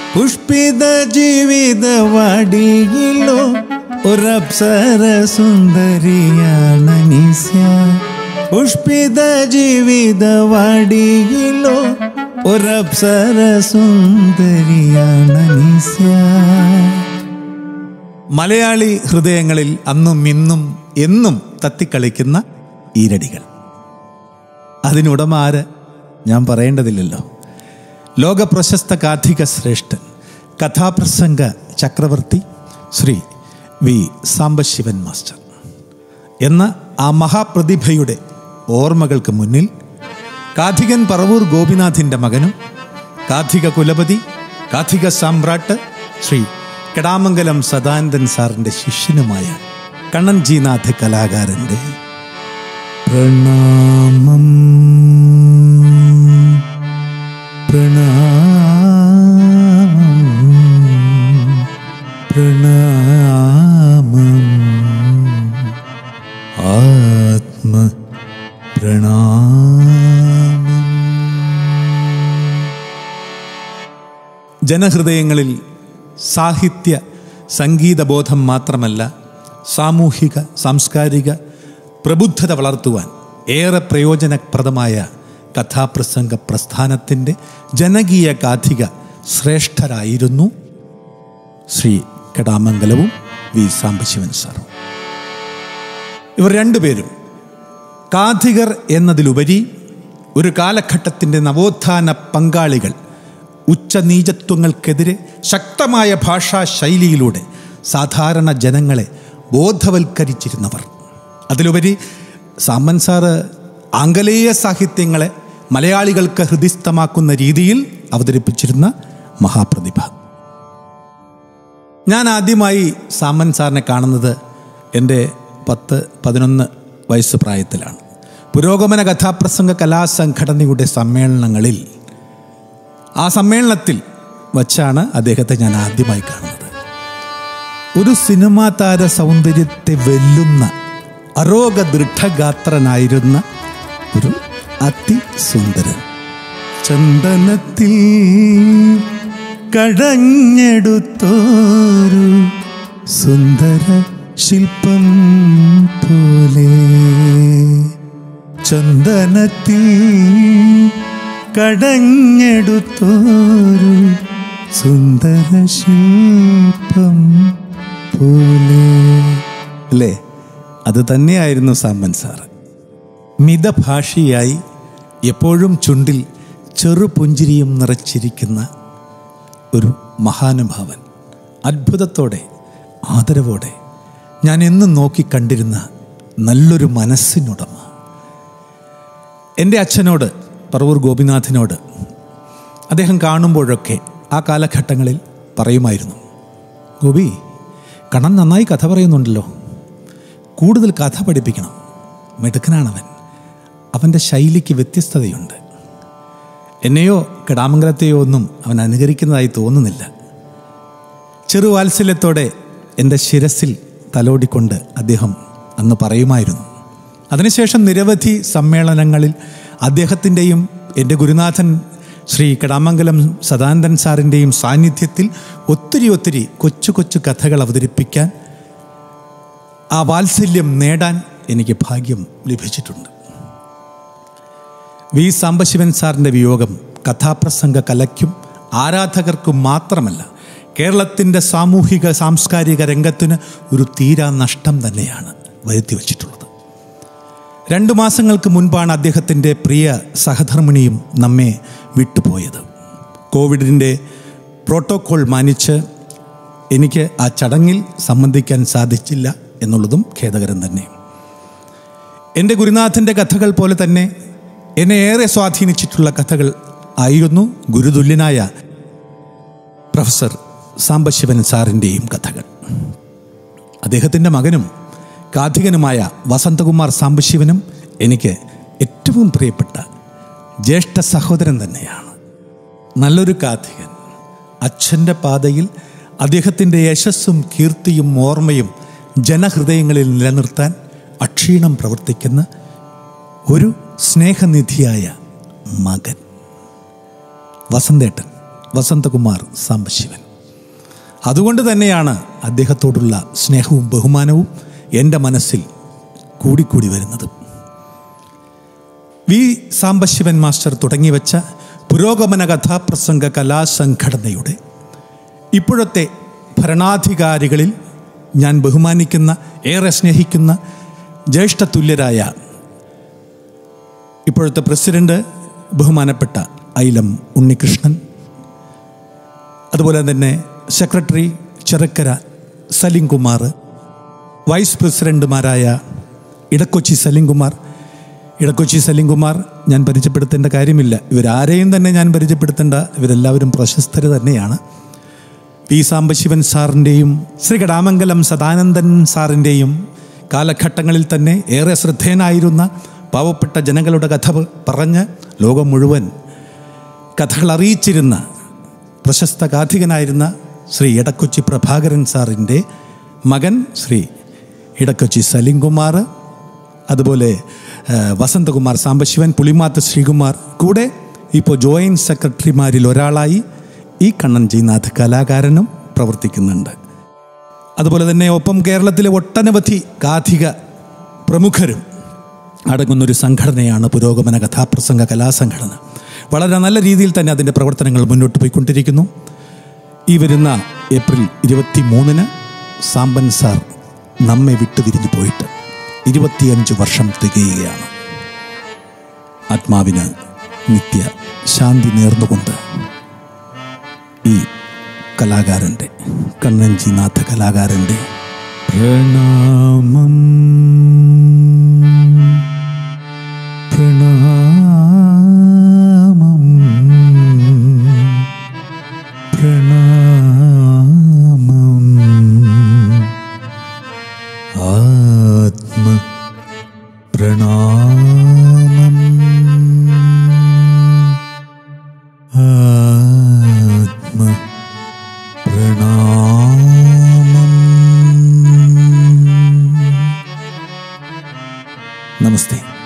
പുഷ്പിത ജീവിത വാടിയിലോ ഒരപ്സര സുന്ദരിയാണ് നിസ്യ പുഷ്പിത ജീവിത വാടിയിലോ ഒരപ്സര സുന്ദരിയാണ് നിസ്യ മലയാളി ഹൃദയങ്ങളിൽ അന്നും ഇന്നും എന്നും തത്തിക്കളിക്കുന്ന ഈരടികൾ അതിനുടമ ആര് ഞാൻ പറയേണ്ടതില്ലല്ലോ ലോക പ്രശസ്ത കാഥിക ശ്രേഷ്ഠൻ കഥാപ്രസംഗ ചക്രവർത്തി ശ്രീ വി സാംബശിവൻ മാസ്റ്റർ എന്ന ആ മഹാപ്രതിഭയുടെ ഓർമ്മകൾക്ക് മുന്നിൽ കാഥികൻ പറവൂർ ഗോപിനാഥിൻ്റെ മകനും കാഥിക കുലപതി കാഥിക സാമ്രാട്ട് ശ്രീ കെടാമംഗലം സദാനന്ദൻ സാറിൻ്റെ ശിഷ്യനുമായ കണ്ണൻ ജിനാഥ് കലാകാരൻ്റെ പ്രണാമം പ്രണാമം പ്രണാമം ആത്മ പ്രണാമം ജനഹൃദയങ്ങളിൽ സാഹിത്യ സംഗീതബോധം മാത്രമല്ല സാമൂഹിക സാംസ്കാരിക പ്രബുദ്ധത വളർത്തുവാൻ ഏറെ പ്രയോജനപ്രദമായ കഥാപ്രസംഗ പ്രസ്ഥാനത്തിൻ്റെ ജനകീയ കാഥിക ശ്രേഷ്ഠരായിരുന്നു ശ്രീ കടാമംഗലവും വി സാംബശിവൻ സാറും ഇവർ രണ്ടുപേരും കാഥികർ എന്നതിലുപരി ഒരു കാലഘട്ടത്തിൻ്റെ നവോത്ഥാന പങ്കാളികൾ ഉച്ചനീചത്വങ്ങൾക്കെതിരെ ശക്തമായ ഭാഷാ ശൈലിയിലൂടെ സാധാരണ ജനങ്ങളെ ബോധവൽക്കരിച്ചിരുന്നവർ അതിലുപരി സാമൻ സാറ് ആംഗലേയ സാഹിത്യങ്ങളെ മലയാളികൾക്ക് ഹൃദിസ്ഥമാക്കുന്ന രീതിയിൽ അവതരിപ്പിച്ചിരുന്ന മഹാപ്രതിഭ ഞാൻ ആദ്യമായി സാമൻ സാറിനെ കാണുന്നത് എൻ്റെ പത്ത് പതിനൊന്ന് വയസ്സ് പ്രായത്തിലാണ് പുരോഗമന കഥാപ്രസംഗ കലാസംഘടനയുടെ സമ്മേളനങ്ങളിൽ ആ സമ്മേളനത്തിൽ വച്ചാണ് അദ്ദേഹത്തെ ഞാൻ ആദ്യമായി കാണുന്നത് ഒരു സിനിമാ താര സൗന്ദര്യത്തെ വെല്ലുന്ന അരോഗ ദൃഢഗാത്രനായിരുന്ന ഒരു അതിസുന്ദരൻ ചന്ദനത്തിൽ കടഞ്ഞെടുത്തോരു സുന്ദര ശില്പം പോലെ ചന്ദനത്തിൽ കടഞ്ഞെടുത്തോരു സുന്ദര ശില്പം പോലെ അല്ലേ അത് തന്നെയായിരുന്നു സാമൻ സാറ് മിതഭാഷിയായി എപ്പോഴും ചുണ്ടിൽ ചെറുപുഞ്ചിരിയും നിറച്ചിരിക്കുന്ന ഒരു മഹാനുഭാവൻ അത്ഭുതത്തോടെ ആദരവോടെ ഞാൻ എന്നും നോക്കി കണ്ടിരുന്ന നല്ലൊരു മനസ്സിനുടമ എൻ്റെ അച്ഛനോട് പറവൂർ ഗോപിനാഥിനോട് അദ്ദേഹം കാണുമ്പോഴൊക്കെ ആ കാലഘട്ടങ്ങളിൽ പറയുമായിരുന്നു ഗോപി കണ്ണൻ നന്നായി കഥ പറയുന്നുണ്ടല്ലോ കൂടുതൽ കഥ പഠിപ്പിക്കണം മിടുക്കനാണവൻ അവൻ്റെ ശൈലിക്ക് വ്യത്യസ്തതയുണ്ട് എന്നെയോ കിടാമംഗലത്തെയോ ഒന്നും അവൻ അനുകരിക്കുന്നതായി തോന്നുന്നില്ല ചെറുവാത്സല്യത്തോടെ എൻ്റെ ശിരസിൽ തലോടിക്കൊണ്ട് അദ്ദേഹം അന്ന് പറയുമായിരുന്നു അതിനുശേഷം നിരവധി സമ്മേളനങ്ങളിൽ അദ്ദേഹത്തിൻ്റെയും എൻ്റെ ഗുരുനാഥൻ ശ്രീ കടാമംഗലം സദാനന്ദൻ സാറിൻ്റെയും സാന്നിധ്യത്തിൽ ഒത്തിരി ഒത്തിരി കൊച്ചു കൊച്ചു കഥകൾ അവതരിപ്പിക്കാൻ ആ വാത്സല്യം നേടാൻ എനിക്ക് ഭാഗ്യം ലഭിച്ചിട്ടുണ്ട് വി സാംബശിവൻ സാറിൻ്റെ വിയോഗം കഥാപ്രസംഗ കലയ്ക്കും ആരാധകർക്കും മാത്രമല്ല കേരളത്തിൻ്റെ സാമൂഹിക സാംസ്കാരിക രംഗത്തിന് ഒരു തീരാ നഷ്ടം തന്നെയാണ് വരുത്തി വച്ചിട്ടുള്ളത് രണ്ടു മാസങ്ങൾക്ക് മുൻപാണ് അദ്ദേഹത്തിൻ്റെ പ്രിയ സഹധർമ്മിണിയും നമ്മെ വിട്ടുപോയത് കോവിഡിൻ്റെ പ്രോട്ടോക്കോൾ മാനിച്ച് എനിക്ക് ആ ചടങ്ങിൽ സംബന്ധിക്കാൻ സാധിച്ചില്ല എന്നുള്ളതും ഖേദകരം തന്നെ എൻ്റെ ഗുരുനാഥൻ്റെ കഥകൾ പോലെ തന്നെ എന്നെ ഏറെ സ്വാധീനിച്ചിട്ടുള്ള കഥകൾ ആയിരുന്നു ഗുരുതുല്യനായ പ്രൊഫസർ സാംബശിവൻ സാറിൻ്റെയും കഥകൾ അദ്ദേഹത്തിൻ്റെ മകനും കാഥികനുമായ വസന്തകുമാർ സാംബശിവനും എനിക്ക് ഏറ്റവും പ്രിയപ്പെട്ട ജ്യേഷ്ഠ സഹോദരൻ തന്നെയാണ് നല്ലൊരു കാഥികൻ അച്ഛൻ്റെ പാതയിൽ അദ്ദേഹത്തിൻ്റെ യശസ്സും കീർത്തിയും ഓർമ്മയും ജനഹൃദയങ്ങളിൽ നിലനിർത്താൻ അക്ഷീണം പ്രവർത്തിക്കുന്ന ഒരു സ്നേഹനിധിയായ മകൻ വസന്തേട്ടൻ വസന്തകുമാർ സാംബശിവൻ അതുകൊണ്ട് തന്നെയാണ് അദ്ദേഹത്തോടുള്ള സ്നേഹവും ബഹുമാനവും എൻ്റെ മനസ്സിൽ കൂടിക്കൂടി വരുന്നത് വി സാംബശിവൻ മാസ്റ്റർ തുടങ്ങിവെച്ച പുരോഗമന കഥാപ്രസംഗ കലാസംഘടനയുടെ ഇപ്പോഴത്തെ ഭരണാധികാരികളിൽ ഞാൻ ബഹുമാനിക്കുന്ന ഏറെ സ്നേഹിക്കുന്ന ജ്യേഷ്ഠതുല്യരായ ഇപ്പോഴത്തെ പ്രസിഡന്റ് ബഹുമാനപ്പെട്ട ഐലം ഉണ്ണികൃഷ്ണൻ അതുപോലെ തന്നെ സെക്രട്ടറി ചെറുക്കര സലിംകുമാർ വൈസ് പ്രസിഡന്റുമാരായ ഇടക്കൊച്ചി സലിംകുമാർ ഇടക്കൊച്ചി സലിംകുമാർ ഞാൻ പരിചയപ്പെടുത്തേണ്ട കാര്യമില്ല ഇവരാരെയും തന്നെ ഞാൻ പരിചയപ്പെടുത്തേണ്ട ഇവരെല്ലാവരും പ്രശസ്തർ തന്നെയാണ് പി സാംബശിവൻ സാറിൻ്റെയും ശ്രീ കടാമംഗലം സദാനന്ദൻ സാറിൻ്റെയും കാലഘട്ടങ്ങളിൽ തന്നെ ഏറെ ശ്രദ്ധേയനായിരുന്ന പാവപ്പെട്ട ജനങ്ങളുടെ കഥ പറഞ്ഞ് ലോകം മുഴുവൻ കഥകൾ അറിയിച്ചിരുന്ന പ്രശസ്ത കാഥികനായിരുന്ന ശ്രീ ഇടക്കൊച്ചി പ്രഭാകരൻ സാറിൻ്റെ മകൻ ശ്രീ ഇടക്കൊച്ചി സലിംകുമാർ അതുപോലെ ആ, വസന്തകുമാർ സാംബശിവൻ പുളിമാത്ത് ശ്രീകുമാർ കൂടെ ഇപ്പോൾ ജോയിൻറ്റ് സെക്രട്ടറിമാരിൽ ഒരാളായി ഈ കണ്ണൻ ജിനാഥ് കലാകാരനും പ്രവർത്തിക്കുന്നുണ്ട് അതുപോലെ തന്നെ ഒപ്പം കേരളത്തിലെ ഒട്ടനവധി ഗാഥിക പ്രമുഖരും അടങ്ങുന്നൊരു സംഘടനയാണ് പുരോഗമന കഥാപ്രസംഗ കലാസംഘടന വളരെ നല്ല രീതിയിൽ തന്നെ അതിൻ്റെ പ്രവർത്തനങ്ങൾ മുന്നോട്ട് പോയിക്കൊണ്ടിരിക്കുന്നു ഈ വരുന്ന ഏപ്രിൽ ഇരുപത്തി മൂന്നിന് സാമ്പൻ സാർ നമ്മെ വിട്ടുപിരിഞ്ഞു പോയിട്ട് ഇരുപത്തിയഞ്ച് വർഷം തികയുകയാണ് ആത്മാവിന് നിത്യ ശാന്തി നേർന്നുകൊണ്ട് ഈ കലാകാരൻ്റെ കണ്ണൻജിനാഥ കലാകാരൻ്റെ പ്രണാമം പ്രണാമം പ്രണാമം ആത്മ പ്രണാമം ആത്മ പ്രണാമം നമസ്തേ